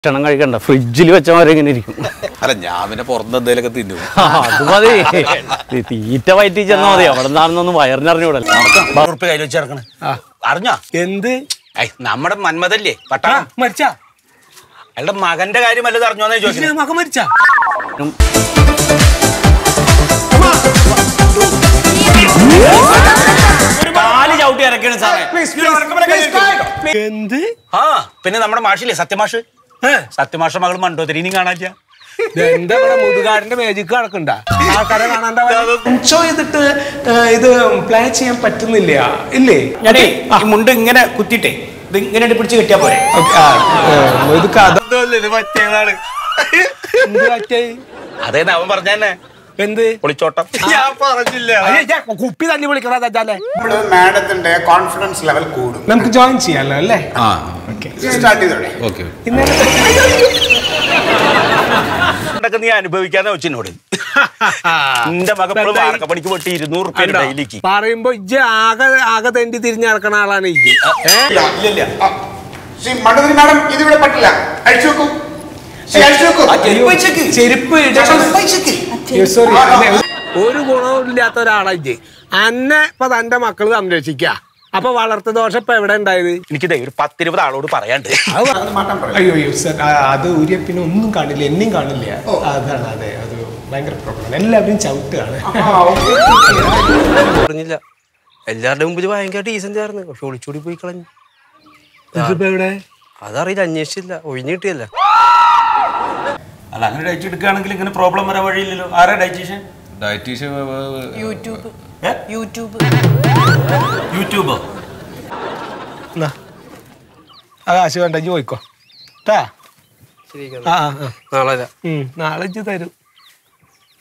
ഭക്ഷണം കഴിക്കണ്ട ഫ്രിഡ്ജിൽ വെച്ച മാതിരി ഇങ്ങനെ ഇരിക്കും അല്ല ഞാൻ പിന്നെ പുറത്ത് എന്തെങ്കിലുമൊക്കെ തിന്നു ആ, അത് മതി ഈ തീറ്റ വയറ്റി ചെന്നാ മതി അവിടെ നിന്നാണെന്നൊന്നും വയറിനറിഞ്ഞൂടല്ലോ ഉറുപ്പ് കയ്യിൽ വെച്ചിറക്കണേ അറിഞ്ഞോ എന്ത് ഐ നമ്മുടെ മന്മതല്ലേ പട്ടാളം മരിച്ചാ അയാളുടെ മകന്റെ കാര്യം വല്ലതും അറിഞ്ഞോന്നേ ചോദിക്കുന്നത് മകൻ മരിച്ചാ കാല് ചവിട്ടി ഇറക്കാണ് സാറേ എന്ത് ആ പിന്നെ നമ്മുടെ മാഷില്ലേ സത്യമാഷ് സത്യമാഷ മകൾ മണ്ടോത്തിരി ഇനി കാണാനില്ല എന്താ ഇവിടെ മുതുകാരന്റെ മേജിക്ക് നടക്കണ്ട ആൾക്കാരെ കാണാണ്ട ഷോ ചെയ്തിട്ട് ആ, ഇത് പ്ലാൻ ചെയ്യാൻ പറ്റുന്നില്ല ഇല്ലേ ഞാനേ ഈ മുണ്ട് ഇങ്ങനെ കുത്തിയിട്ടേ ഇത് ഇങ്ങനെ പിടിച്ച് കെട്ടിയാ പോരെ ഓക്കേ, ആ, ഏ, ഇത് കഥ ഇത് പറ്റിയതാണ് എന്ത് പറ്റേ അതേ അവൻ പറഞ്ഞ തന്നെ എന്ത് പൊളിച്ചോട്ടം ഞാൻ പറഞ്ഞില്ല അയ്യ, ഞാൻ കുപ്പി തല്ലി വിളിക്കണ തച്ചാലേ നമ്മള് മാഡത്തിന്റെ കോൺഫിഡൻസ് ലെവൽ കൂടും നമുക്ക് ജോയിൻ ചെയ്യാലോ അല്ലേ ആ സ്റ്റാർട്ട് ചെയ്തോടെ ഓക്കെ ഇതൊക്കെ നീ അനുഭവിക്കാന്ന് വെച്ചിനോട് എന്റെ മകൻ ഇപ്പോഴും വാർക്കപ്പണിക്ക് പോയിട്ട് ഇരുന്നൂറ് റുപ്യ ഡെയിലിക്ക് പറയുമ്പോ ഇജ്ജ് ആകെ ആകെ തെണ്ടി തിരിഞ്ഞ് നടക്കണ ആളാണ് ഇജ്ജ് ഇല്ലില്ല ശ്രീ മണ്ടതിരി മാഡം ഇതിവിടെ പറ്റില്ല അഴിച്ചു വെക്കൂ ശ്രീ അഴിച്ചു വെക്കൂ ചെരുപ്പ് സോറി ഒരു ഗുണവും ഇല്ലാത്ത ഒരാളാ ഇജ്ജ് അന്നെ ഇപ്പൊ തന്റെ മക്കള് സംരക്ഷിക്ക അപ്പൊ വളർത്തു ദോഷം ഇപ്പൊ എവിടെ ഉണ്ടായത് എനിക്കിതേ ഒരു പത്തിരുപത് ആളോട് പറയാണ്ട് മാറ്റം പറയും അയ്യോ അയ്യോ സർ അത് ഊരിയ പിന്നെ ഒന്നും കാണില്ല എന്നെയും കാണില്ല അതാണ് അതെ അത് ഭയങ്കര പ്രോബ്ലം എല്ലാവരും ചവിട്ടുകയാണ് പറഞ്ഞില്ല എല്ലാവരുടെ മുമ്പിൽ ഭയങ്കര ഡീസന്റ് ആയിരുന്നു പക്ഷെ ഒളിച്ചോടി പോയി കളഞ്ഞു ഇതിപ്പോ എവിടെ അതറിയില്ല അന്വേഷിച്ചില്ല ഒഴിഞ്ഞു കിട്ടിയല്ല അല്ല അങ്ങനെ ഡയറ്റ് എടുക്കുകയാണെങ്കിൽ ഇങ്ങനെ പ്രോബ്ലം വരാൻ വഴിയില്ലല്ലോ ആരാ ഡയറ്റീഷ്യൻ ഡയറ്റീഷ്യൻ യൂട്യൂബ് യൂട്യൂബ് യൂട്യൂബോ എന്നാ. ആ കാശ് വേണ്ട ഇജ്ജ് പോയിക്കോ ട്ടാ ശരി ആ ആ ആ. നാളെ ഉം, നാളെ ഇജ്ജ് തരും